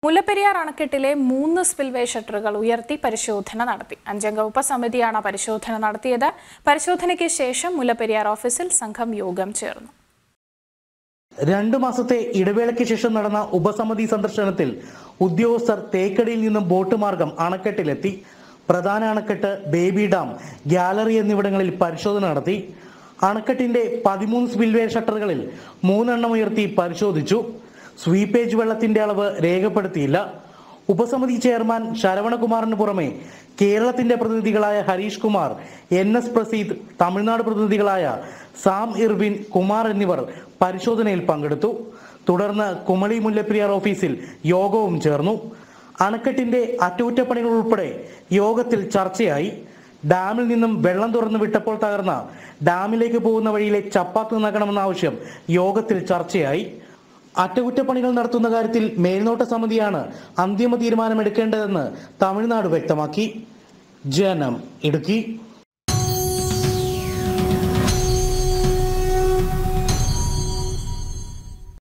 മുല്ലപ്പെരിയാർ അണക്കെട്ടിലെ മൂന്ന് സ്പിൽവേ ഷട്ടറുകൾ ഉയർത്തി പരിശോധന നടത്തി അഞ്ചംഗ ഉപസമിതിയാണ് പരിശോധന നടത്തിയത് പരിശോധനയ്ക്ക് ശേഷം മുല്ലപ്പെരിയാർ ഓഫീസിൽ സംഘം യോഗം ചേർന്നു രണ്ടു മാസത്തെ ഇടവേളയ്ക്ക് ശേഷം നടന്ന ഉപസമിതി സന്ദർശനത്തിൽ ഉദ്യോഗസ്ഥർ തേക്കടിയിൽ നിന്നും ബോട്ട് മാർഗം അണക്കെട്ടിലെത്തി പ്രധാന അണക്കെട്ട് ബേബി ഡാം ഗ്യാലറി എന്നിവിടങ്ങളിൽ പരിശോധന നടത്തി അണക്കെട്ടിന്റെ പതിമൂന്ന് സ്പിൽവേ ഷട്ടറുകളിൽ മൂന്നെണ്ണം ഉയർത്തി പരിശോധിച്ചു സ്വീപ്പേജ് വെള്ളത്തിന്റെ അളവ് രേഖപ്പെടുത്തിയില്ല ഉപസമിതി ചെയർമാൻ ശരവണകുമാറിന് പുറമെ കേരളത്തിന്റെ പ്രതിനിധികളായ ഹരീഷ് കുമാർ എൻ എസ് പ്രസീദ് തമിഴ്നാട് പ്രതിനിധികളായ സാം ഇർവിൻ കുമാർ എന്നിവർ പരിശോധനയിൽ പങ്കെടുത്തു തുടർന്ന് കുമളി മുല്ലപ്പെരിയാർ ഓഫീസിൽ യോഗവും ചേർന്നു അണക്കെട്ടിന്റെ അറ്റകുറ്റപ്പണികൾ ഉൾപ്പെടെ യോഗത്തിൽ ചർച്ചയായി ഡാമിൽ നിന്നും വെള്ളം തുറന്നു വിട്ടപ്പോൾ തകർന്ന ഡാമിലേക്ക് പോകുന്ന വഴിയിലെ ചപ്പാത്ത് നന്നാക്കണമെന്ന ആവശ്യം യോഗത്തിൽ ചർച്ചയായി അറ്റകുറ്റപ്പണികൾ നടത്തുന്ന കാര്യത്തിൽ മേൽനോട്ട സമിതിയാണ് അന്തിമ തീരുമാനമെടുക്കേണ്ടതെന്ന് തമിഴ്നാട് വ്യക്തമാക്കി ജനം ഇടുക്കി